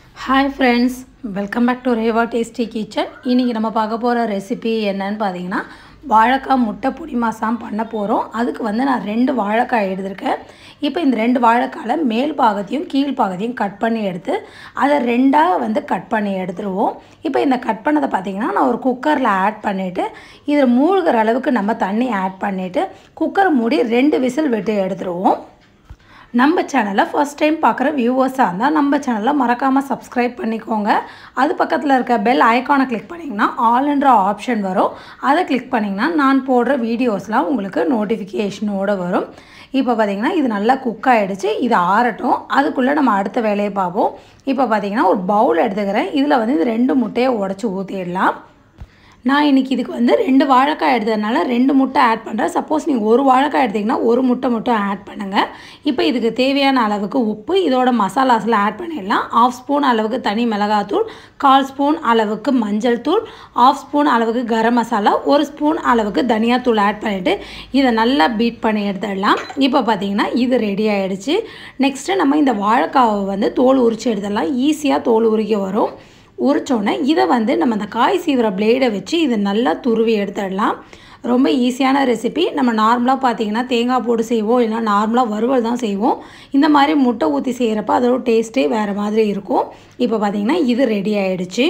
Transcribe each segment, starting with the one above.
hi friends welcome back to Reva tasty kitchen இன்றைக்கி நம்ம பார்க்க போகிற ரெசிபி என்னன்னு பார்த்தீங்கன்னா வாழைக்காய் முட்டை பொடி மாசாம் பண்ண போகிறோம் அதுக்கு வந்து நான் ரெண்டு வாழைக்காய் எடுத்திருக்கேன் இப்போ இந்த ரெண்டு வாழைக்காயில் மேல் பாகத்தையும் கீழ் பாகத்தையும் கட் பண்ணி எடுத்து அதை ரெண்டாக வந்து கட் பண்ணி எடுத்துருவோம் இப்போ இந்த கட் பண்ணதை பார்த்திங்கன்னா நான் ஒரு குக்கரில் ஆட் பண்ணிவிட்டு இதில் மூழ்கிற அளவுக்கு நம்ம தண்ணி ஆட் பண்ணிவிட்டு குக்கர் மூடி ரெண்டு விசில் விட்டு எடுத்துருவோம் நம்ம சேனலை ஃபர்ஸ்ட் டைம் பார்க்குற வியூவர்ஸாக இருந்தால் நம்ம சேனலை மறக்காமல் சப்ஸ்கிரைப் பண்ணிக்கோங்க அது பக்கத்தில் இருக்க பெல் ஐக்கானை கிளிக் பண்ணிங்கன்னா ஆல்ன்ற ஆப்ஷன் வரும் அதை கிளிக் பண்ணிங்கன்னா நான் போடுற வீடியோஸ்லாம் உங்களுக்கு நோட்டிஃபிகேஷனோடு வரும் இப்போ பார்த்திங்கன்னா இது நல்லா குக் ஆகிடுச்சு இது ஆறட்டும் அதுக்குள்ளே நம்ம அடுத்த வேலையை பார்ப்போம் இப்போ பார்த்திங்கன்னா ஒரு பவுல் எடுத்துக்கிறேன் இதில் வந்து இது ரெண்டு முட்டையை உடச்சி ஊற்றிடலாம் நான் இன்றைக்கி இதுக்கு வந்து ரெண்டு வாழைக்காய் எடுத்ததுனால ரெண்டு முட்டை ஆட் பண்ணுறேன் சப்போஸ் நீங்கள் ஒரு வாழைக்காய் எடுத்திங்கன்னா ஒரு முட்டை மட்டும் ஆட் பண்ணுங்கள் இப்போ இதுக்கு தேவையான அளவுக்கு உப்பு இதோட மசாலாஸில் ஆட் பண்ணிடலாம் ஆஃப் ஸ்பூன் அளவுக்கு தனி மிளகாத்தூள் கால் ஸ்பூன் அளவுக்கு மஞ்சள் தூள் ஆஃப் ஸ்பூன் அளவுக்கு கரம் மசாலா ஒரு ஸ்பூன் அளவுக்கு தனியாத்தூள் ஆட் பண்ணிவிட்டு இதை நல்லா பீட் பண்ணி எடுத்துடலாம் இப்போ பார்த்தீங்கன்னா இது ரெடி ஆகிடுச்சு நெக்ஸ்ட்டு நம்ம இந்த வாழைக்காவை வந்து தோல் உரித்து எடுத்துடலாம் ஈஸியாக தோல் உரிக்க வரும் உரித்தோன்னே இதை வந்து நம்ம அந்த காய் சீவிர பிளேடை வச்சு இதை நல்லா துருவி எடுத்துடலாம் ரொம்ப ஈஸியான ரெசிபி நம்ம நார்மலாக பார்த்தீங்கன்னா தேங்காய் போட்டு செய்வோம் இல்லைனா நார்மலாக வறுவல் தான் செய்வோம் இந்த மாதிரி முட்டை ஊற்றி செய்கிறப்ப அதோட டேஸ்ட்டே வேறு மாதிரி இருக்கும் இப்போ பார்த்திங்கன்னா இது ரெடி ஆகிடுச்சு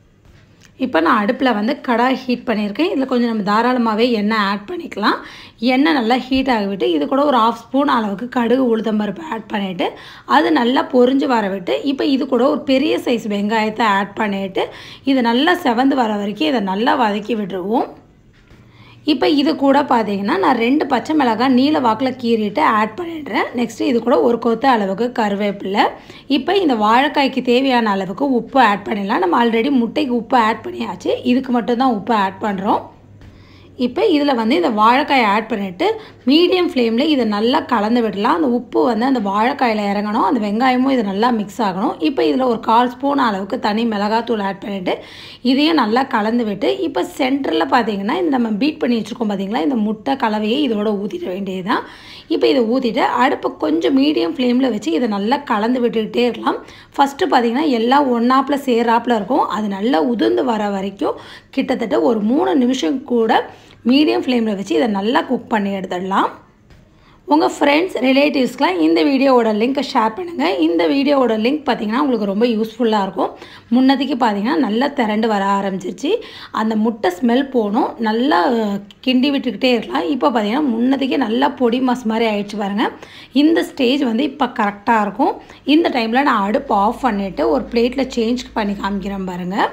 இப்போ நான் அடுப்பில் வந்து கடாய் ஹீட் பண்ணியிருக்கேன் இதில் கொஞ்சம் நம்ம தாராளமாகவே எண்ணெய் ஆட் பண்ணிக்கலாம் எண்ணெய் நல்லா ஹீட் ஆகிவிட்டு இது கூட ஒரு ஆஃப் ஸ்பூன் அளவுக்கு கடுகு உளுத்தம்பருப்பு ஆட் பண்ணிவிட்டு அது நல்லா பொரிஞ்சு வர விட்டு இப்போ இது கூட ஒரு பெரிய சைஸ் வெங்காயத்தை ஆட் பண்ணிவிட்டு இது நல்லா செவந்து வர வரைக்கும் இதை நல்லா வதக்கி விட்டுருவோம் இப்போ இது கூட பார்த்தீங்கன்னா நான் ரெண்டு பச்சை மிளகாய் நீல வாக்கில் கீறிட்டு ஆட் பண்ணிடுறேன் நெக்ஸ்ட்டு இது கூட ஒரு கொத்து அளவுக்கு கருவேப்பிலை இப்போ இந்த வாழைக்காய்க்கு தேவையான அளவுக்கு உப்பு ஆட் பண்ணிடலாம் நம்ம ஆல்ரெடி முட்டைக்கு உப்பு ஆட் பண்ணியாச்சு இதுக்கு மட்டும்தான் உப்பு ஆட் பண்ணுறோம் இப்போ இதில் வந்து இந்த வாழைக்காயை ஆட் பண்ணிவிட்டு மீடியம் ஃப்ளேமில் இதை நல்லா கலந்து விடலாம் அந்த உப்பு வந்து அந்த வாழைக்காயில் இறங்கணும் அந்த வெங்காயமும் இது நல்லா மிக்ஸ் ஆகணும் இப்போ இதில் ஒரு கால் ஸ்பூன் அளவுக்கு தனி மிளகாத்தூள் ஆட் பண்ணிவிட்டு இதையும் நல்லா கலந்து விட்டு இப்போ சென்டரில் பார்த்தீங்கன்னா இந்த நம்ம பீட் பண்ணி வச்சுருக்கோம் பார்த்தீங்களா இந்த முட்டை கலவையை இதோட ஊற்றிட வேண்டியது தான் இப்போ இதை ஊற்றிட்டு அடுப்பு கொஞ்சம் மீடியம் ஃப்ளேமில் வச்சு இதை நல்லா கலந்து விட்டுக்கிட்டே இருக்கலாம் ஃபஸ்ட்டு பார்த்திங்கன்னா எல்லாம் ஒன்றாப்பில் சேராப்பில் இருக்கும் அது நல்லா உதிர்ந்து வர வரைக்கும் கிட்டத்தட்ட ஒரு மூணு நிமிஷம் கூட மீடியம் ஃப்ளேமில் வச்சு இதை நல்லா குக் பண்ணி எடுத்துடலாம் உங்கள் ஃப்ரெண்ட்ஸ் ரிலேட்டிவ்ஸ்க்கெலாம் இந்த வீடியோவோட லிங்க்கை ஷேர் பண்ணுங்கள் இந்த வீடியோவோட லிங்க் பார்த்திங்கன்னா உங்களுக்கு ரொம்ப யூஸ்ஃபுல்லாக இருக்கும் முன்னதிக்கு பார்த்திங்கன்னா நல்லா திரண்டு வர ஆரம்பிச்சிருச்சு அந்த முட்டை ஸ்மெல் போகணும் நல்லா கிண்டி விட்டுக்கிட்டே இருக்கலாம் இப்போ பார்த்திங்கன்னா முன்னதிக்கே நல்லா பொடி மாஸ் மாதிரி ஆயிடுச்சு பாருங்கள் இந்த ஸ்டேஜ் வந்து இப்போ கரெக்டாக இருக்கும் இந்த டைமில் நான் அடுப்பு ஆஃப் பண்ணிவிட்டு ஒரு பிளேட்டில் சேஞ்ச் பண்ணி காமிக்கிறேன் பாருங்கள்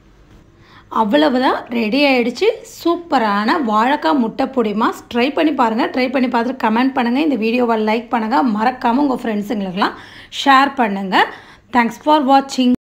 அவ்வளவுதான் ரெடி ஆகிடுச்சு சூப்பரான வாழைக்காய் முட்டை பொடி மாஸ் ட்ரை பண்ணி பாருங்கள் ட்ரை பண்ணி பார்த்துட்டு கமெண்ட் பண்ணுங்கள் இந்த வீடியோவை லைக் பண்ணுங்கள் மறக்காமல் உங்கள் ஃப்ரெண்ட்ஸுங்களுக்கெல்லாம் ஷேர் பண்ணுங்கள் தேங்க்ஸ் ஃபார் வாட்சிங்